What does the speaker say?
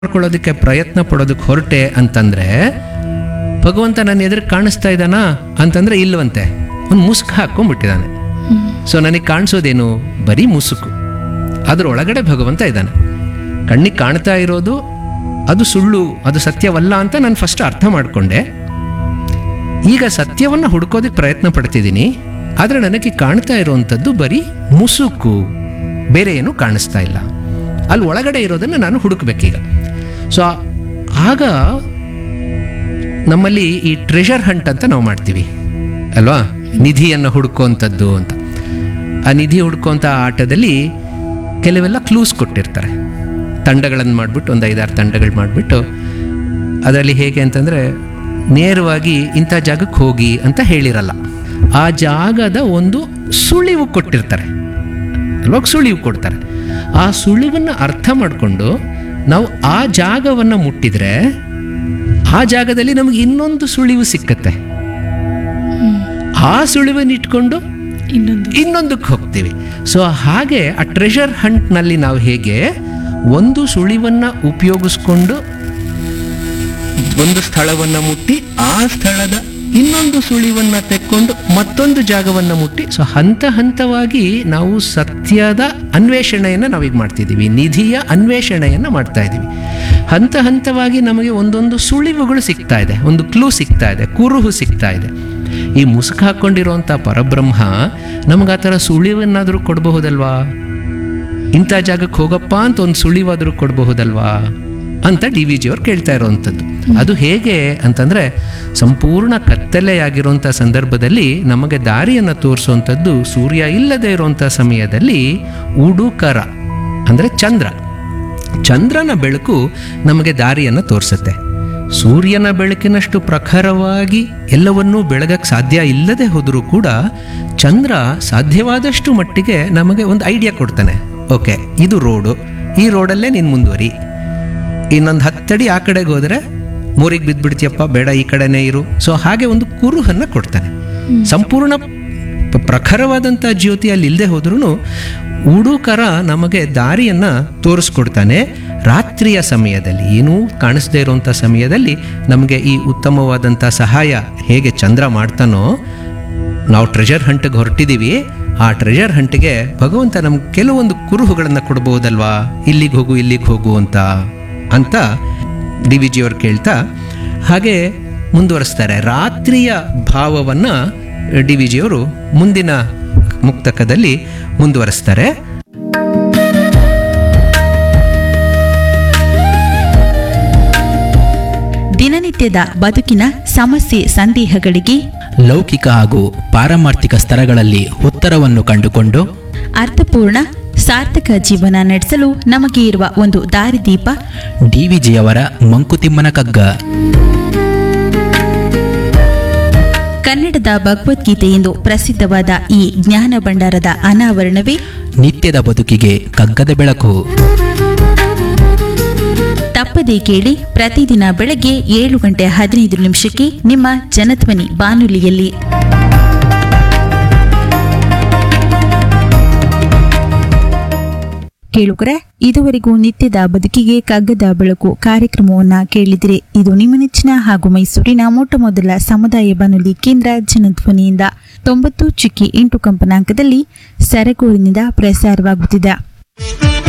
ಮಾಡ್ಕೊಳ್ಳೋದಕ್ಕೆ ಪ್ರಯತ್ನ ಪಡೋದಕ್ಕೆ ಹೊರಟೆ ಅಂತಂದ್ರೆ ಭಗವಂತ ನನ್ನ ಎದುರು ಕಾಣಿಸ್ತಾ ಇದ್ದಾನಾ ಅಂತಂದ್ರೆ ಇಲ್ವಂತೆ ಒಂದು ಮುಸುಕು ಹಾಕೊಂಡ್ಬಿಟ್ಟಿದ್ದಾನೆ ಸೊ ನನಗೆ ಕಾಣಿಸೋದೇನು ಬರೀ ಮುಸುಕು ಅದ್ರ ಒಳಗಡೆ ಭಗವಂತ ಇದ್ದಾನೆ ಕಣ್ಣಿಗೆ ಕಾಣ್ತಾ ಇರೋದು ಅದು ಸುಳ್ಳು ಅದು ಸತ್ಯವಲ್ಲ ಅಂತ ನಾನು ಫಸ್ಟ್ ಅರ್ಥ ಮಾಡಿಕೊಂಡೆ ಈಗ ಸತ್ಯವನ್ನು ಹುಡ್ಕೋದಕ್ಕೆ ಪ್ರಯತ್ನ ಪಡ್ತಿದ್ದೀನಿ ಆದರೆ ನನಗೆ ಕಾಣ್ತಾ ಇರುವಂಥದ್ದು ಬರೀ ಮುಸುಕು ಬೇರೆ ಏನು ಕಾಣಿಸ್ತಾ ಇಲ್ಲ ಅಲ್ಲಿ ಒಳಗಡೆ ಇರೋದನ್ನು ನಾನು ಹುಡುಕ್ಬೇಕೀಗ ಸೊ ಆಗ ನಮ್ಮಲ್ಲಿ ಈ ಟ್ರೆಷರ್ ಹಂಟ್ ಅಂತ ನಾವು ಮಾಡ್ತೀವಿ ಅಲ್ವಾ ನಿಧಿಯನ್ನು ಹುಡುಕುವಂಥದ್ದು ಅಂತ ಆ ನಿಧಿ ಹುಡ್ಕೋಂಥ ಆಟದಲ್ಲಿ ಕೆಲವೆಲ್ಲ ಕ್ಲೂಸ್ ಕೊಟ್ಟಿರ್ತಾರೆ ತಂಡಗಳನ್ನು ಮಾಡಿಬಿಟ್ಟು ಒಂದು ಐದಾರು ತಂಡಗಳು ಮಾಡಿಬಿಟ್ಟು ಅದರಲ್ಲಿ ಹೇಗೆ ಅಂತಂದರೆ ನೇರವಾಗಿ ಇಂಥ ಜಾಗಕ್ಕೆ ಹೋಗಿ ಅಂತ ಹೇಳಿರಲ್ಲ ಆ ಜಾಗದ ಒಂದು ಸುಳಿವು ಕೊಟ್ಟಿರ್ತಾರೆ ಅಲ್ವಾಗ ಸುಳಿವು ಕೊಡ್ತಾರೆ ಆ ಸುಳಿವನ್ನು ಅರ್ಥ ಮಾಡಿಕೊಂಡು ನಾವು ಆ ಜಾಗವನ್ನು ಮುಟ್ಟಿದ್ರೆ ಆ ಜಾಗದಲ್ಲಿ ನಮಗೆ ಇನ್ನೊಂದು ಸುಳಿವು ಸಿಕ್ಕತ್ತೆ ಆ ಸುಳಿವನ್ನು ಇಟ್ಕೊಂಡು ಇನ್ನೊಂದು ಇನ್ನೊಂದಕ್ಕೆ ಹೋಗ್ತೀವಿ ಸೊ ಹಾಗೆ ಆ ಟ್ರೆಷರ್ ಹಂಟ್ನಲ್ಲಿ ನಾವು ಹೇಗೆ ಒಂದು ಸುಳಿವನ್ನು ಉಪಯೋಗಿಸ್ಕೊಂಡು ಒಂದು ಸ್ಥಳವನ್ನು ಮುಟ್ಟಿ ಆ ಸ್ಥಳದ ಇನ್ನೊಂದು ಸುಳಿವನ್ನು ತೆಕ್ಕೊಂಡು ಮತ್ತೊಂದು ಜಾಗವನ್ನು ಮುಟ್ಟಿ ಸೊ ಹಂತ ಹಂತವಾಗಿ ನಾವು ಸತ್ಯದ ಅನ್ವೇಷಣೆಯನ್ನು ನಾವೀಗ ಮಾಡ್ತಿದ್ದೀವಿ ನಿಧಿಯ ಅನ್ವೇಷಣೆಯನ್ನು ಮಾಡ್ತಾ ಇದ್ದೀವಿ ಹಂತ ಹಂತವಾಗಿ ನಮಗೆ ಒಂದೊಂದು ಸುಳಿವುಗಳು ಸಿಗ್ತಾ ಇದೆ ಒಂದು ಕ್ಲೂ ಸಿಗ್ತಾ ಇದೆ ಕುರುಹು ಸಿಗ್ತಾ ಇದೆ ಈ ಮುಸುಕು ಹಾಕ್ಕೊಂಡಿರುವಂಥ ಪರಬ್ರಹ್ಮ ನಮಗೆ ಆ ಥರ ಸುಳಿವನ್ನಾದರೂ ಕೊಡಬಹುದಲ್ವಾ ಇಂಥ ಜಾಗಕ್ಕೆ ಹೋಗಪ್ಪ ಅಂತ ಒಂದು ಸುಳಿವಾದರೂ ಕೊಡಬಹುದಲ್ವಾ ಅಂತ ಡಿ ವಿ ಜಿಯವ್ರು ಕೇಳ್ತಾ ಇರೋವಂಥದ್ದು ಅದು ಹೇಗೆ ಅಂತಂದರೆ ಸಂಪೂರ್ಣ ಕತ್ತಲೆಯಾಗಿರುವಂಥ ಸಂದರ್ಭದಲ್ಲಿ ನಮಗೆ ದಾರಿಯನ್ನು ತೋರಿಸುವಂಥದ್ದು ಸೂರ್ಯ ಇಲ್ಲದೆ ಇರುವಂಥ ಸಮಯದಲ್ಲಿ ಉಡುಕರ ಅಂದರೆ ಚಂದ್ರ ಚಂದ್ರನ ಬೆಳಕು ನಮಗೆ ದಾರಿಯನ್ನು ತೋರಿಸುತ್ತೆ ಸೂರ್ಯನ ಬೆಳಕಿನಷ್ಟು ಪ್ರಖರವಾಗಿ ಎಲ್ಲವನ್ನೂ ಬೆಳಗಕ್ಕೆ ಸಾಧ್ಯ ಇಲ್ಲದೆ ಹೋದರೂ ಕೂಡ ಚಂದ್ರ ಸಾಧ್ಯವಾದಷ್ಟು ಮಟ್ಟಿಗೆ ನಮಗೆ ಒಂದು ಐಡಿಯಾ ಕೊಡ್ತಾನೆ ಓಕೆ ಇದು ರೋಡು ಈ ರೋಡಲ್ಲೇ ನೀನು ಮುಂದುವರಿ ಇನ್ನೊಂದು ಹತ್ತಡಿ ಆ ಕಡೆಗೆ ಹೋದರೆ ಮೂರಿಗೆ ಬಿದ್ದುಬಿಡ್ತೀಯಪ್ಪ ಬೇಡ ಈ ಕಡೆನೇ ಇರು ಸೊ ಹಾಗೆ ಒಂದು ಕುರುಹನ್ನು ಕೊಡ್ತಾನೆ ಸಂಪೂರ್ಣ ಪ- ಪ್ರಖರವಾದಂಥ ಜ್ಯೋತಿ ಅಲ್ಲಿ ಇಲ್ಲದೆ ಹೋದ್ರೂ ಉಡುಕರ ನಮಗೆ ದಾರಿಯನ್ನು ತೋರಿಸ್ಕೊಡ್ತಾನೆ ರಾತ್ರಿಯ ಸಮಯದಲ್ಲಿ ಏನೂ ಕಾಣಿಸದೇ ಇರುವಂಥ ಸಮಯದಲ್ಲಿ ನಮಗೆ ಈ ಉತ್ತಮವಾದಂಥ ಸಹಾಯ ಹೇಗೆ ಚಂದ್ರ ಮಾಡ್ತಾನೋ ನಾವು ಟ್ರೆಷರ್ ಹಂಟಿಗೆ ಹೊರಟಿದ್ದೀವಿ ಆ ಟ್ರೆಷರ್ ಹಂಟಿಗೆ ಭಗವಂತ ನಮ್ಗೆ ಕೆಲವೊಂದು ಕುರುಹುಗಳನ್ನು ಕೊಡ್ಬೋದಲ್ವಾ ಇಲ್ಲಿಗೆ ಹೋಗು ಇಲ್ಲಿಗೆ ಹೋಗು ಅಂತ ಅಂತ ಡಿ ವಿ ಜಿಯವ್ರು ಕೇಳ್ತಾ ಹಾಗೆ ಮುಂದುವರಿಸ್ತಾರೆ ರಾತ್ರಿಯ ಭಾವವನ್ನು ಡಿ ವಿ ಜಿಯವರು ಮುಂದಿನ ಮುಕ್ತಕದಲ್ಲಿ ಮುಂದುವರಿಸ್ತಾರೆ ದಿನನಿತ್ಯದ ಬದುಕಿನ ಸಮಸ್ಯೆ ಸಂದೇಹಗಳಿಗೆ ಲೌಕಿಕ ಹಾಗೂ ಪಾರಮಾರ್ಥಿಕ ಸ್ತರಗಳಲ್ಲಿ ಉತ್ತರವನ್ನು ಕಂಡುಕೊಂಡು ಅರ್ಥಪೂರ್ಣ ಸಾರ್ಥಕ ಜೀವನ ನಡೆಸಲು ನಮಗೆ ಇರುವ ಒಂದು ದಾರಿದೀಪ ಡಿವಿಜಿಯವರ ಮಂಕುತಿಮ್ಮನ ಕಗ್ಗ ಕನ್ನಡದ ಭಗವದ್ಗೀತೆ ಎಂದು ಪ್ರಸಿದ್ಧವಾದ ಈ ಜ್ಞಾನ ಭಂಡಾರದ ಅನಾವರಣವೇ ನಿತ್ಯದ ಬದುಕಿಗೆ ಕಗ್ಗದ ಬೆಳಕು ತಪ್ಪದೇ ಕೇಳಿ ಪ್ರತಿದಿನ ಬೆಳಗ್ಗೆ ಏಳು ಗಂಟೆ ಹದಿನೈದು ನಿಮಿಷಕ್ಕೆ ನಿಮ್ಮ ಜನಧ್ವನಿ ಬಾನುಲಿಯಲ್ಲಿ ಕೇಳುಗರೆ ಇದುವರೆಗೂ ನಿತ್ಯದ ಬದುಕಿಗೆ ಕಗ್ಗದ ಬೆಳಕು ಕಾರ್ಯಕ್ರಮವನ್ನ ಕೇಳಿದಿರಿ ಇದು ನಿಮ್ಮ ನೆಚ್ಚಿನ ಹಾಗೂ ಮೈಸೂರಿನ ಮೊಟ್ಟ ಮೊದಲ ಸಮುದಾಯ ಬಾನುಲಿ ಕೇಂದ್ರ ಜನಧ್ವನಿಯಿಂದ ತೊಂಬತ್ತು ಚಿಕ್ಕಿ ಎಂಟು ಕಂಪನಾಂಕದಲ್ಲಿ ಸರಗೂರಿನಿಂದ ಪ್ರಸಾರವಾಗುತ್ತಿದೆ